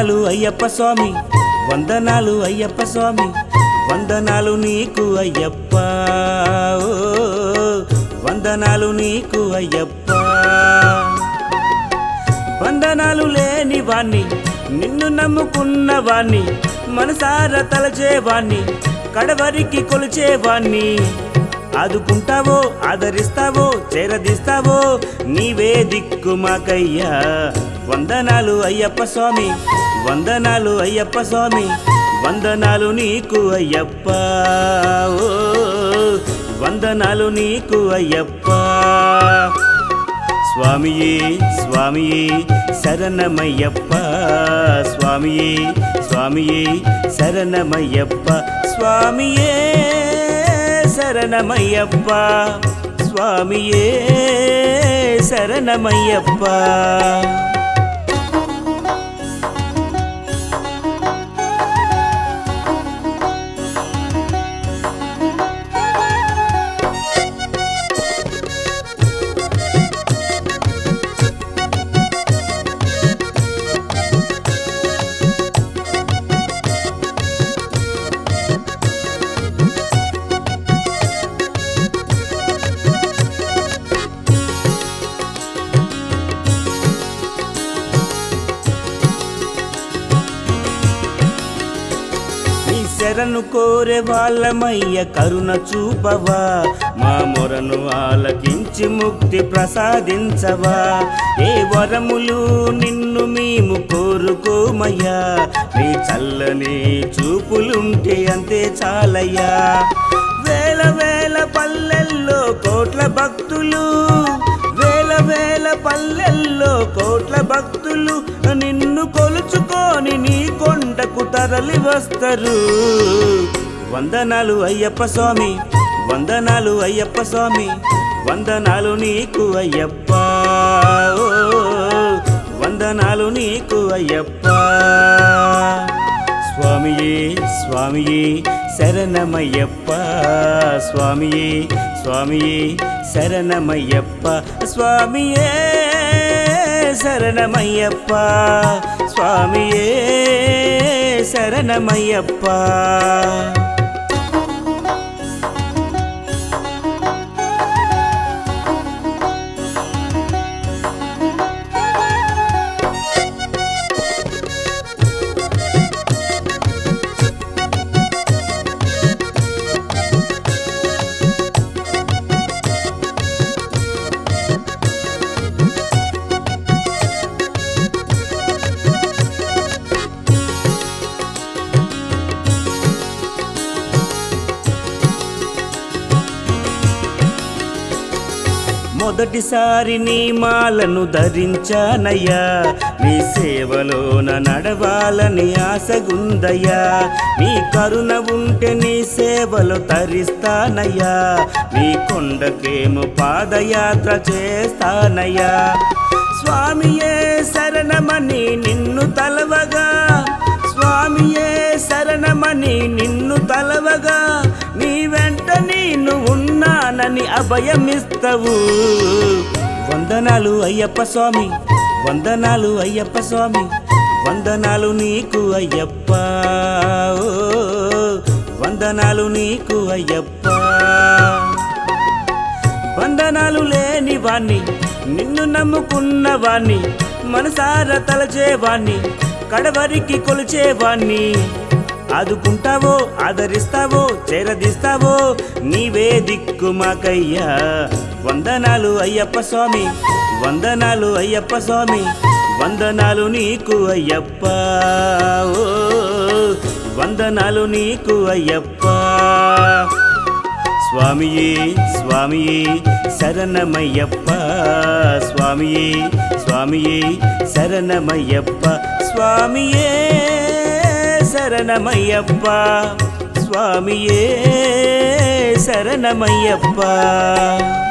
వందనాలు అయ్యప్ప స్వామి వందనాలు అయ్యప్ప స్వామి వందనాలు నీకు అయ్యప్ప ఓ, వందనాలు నీకు అయ్యప్ప వందనాలు లేని వాణ్ణి నిన్ను నమ్ముకున్న వాణ్ణి మనసారా తలచేవాణ్ణి కడవరికి కొలిచేవాణ్ణి ఆదుకుంటావో ఆదరిస్తావో చేరదీస్తావో నీవే దిక్కు మాకయ్యా వందనాలు అయ్యప్ప స్వామి వందనాలు అయ్యప్ప స్వామి వందనాలు నీకు అయ్యప్ప ఓ వందనాలు నీకు అయ్యప్ప స్వామియే స్వామియే శరణమయ్యప్ప స్వామియే స్వామియే శరణమయ్యప్ప స్వామియే శరణమయ్యప్ప స్వామియే శరణమయ్యప్ప నీ శరణు కోరే వాళ్ళమయ్య కరుణ చూపవా మా మొరను ఆలకించి ముక్తి ప్రసాదించవా ఏ వరములు నిన్ను మేము కోరుకోమయ్యా నీ చల్లని చూపులుంటే అంతే చాలయ్యా వేల వేల పల్లెల్లో కోట్ల భక్తులు వేల వేల పల్లెల్లో కోట్ల భక్తులు నిన్ను కొలుచుకొని నీ కొండకు తరలి వస్తారు వందనాలు అయ్యప్ప స్వామి వందనాలు అయ్యప్ప స్వామి వందనాలు నీకు అయ్యప్ప ఓ, వందనాలు నీకు అయ్యప్ప స్వామియే స్వామియే శరణమయ్యప్ప స్వామియే స్వామియే శరణమయ్యప్ప స్వామియే శరణమయ్యప్ప స్వామియే శరణమయ్యప్ప మొదటిసారి నీ మాలను ధరించానయ్యా నీ సేవలోన నడవాలని ఆశగుందయ్యా నీ కరుణ ఉంటే నీ సేవలో తరిస్తానయ్యా నీ కొండకేమో పాదయాత్ర చేస్తానయ్యా స్వామియే శరణమని నిన్ను తలవగా స్వామియే శరణమని నిన్ను తలవగా నీ వెంట నేను ఉన్నానని అభయమిస్తవు వందనాలు అయ్యప్ప స్వామి వందనాలు అయ్యప్ప స్వామి వందనాలు నీకు అయ్యప్ప ఓ, వందనాలు నీకు అయ్యప్ప వందనాలు లేని వాణ్ణి నిన్ను నమ్ముకున్న వాణ్ణి మనసారా తలచేవాణ్ణి కడవరికి కొలిచేవాణ్ణి ఆదుకుంటావో ఆదరిస్తావో చేరదీస్తావో నీవే దిక్కు మాకయ్యా వందనాలు అయ్యప్ప స్వామి వందనాలు అయ్యప్ప స్వామి వందనాలు నీకు అయ్యప్ప ఓ వందనాలు నీకు అయ్యప్ప స్వామియే స్వామియే శరణమయ్యప్ప స్వామియే స్వామియే శరణమయ్యప్ప స్వామియే శరణమయ్యప్ప స్వామియే శరణమయ్యప్ప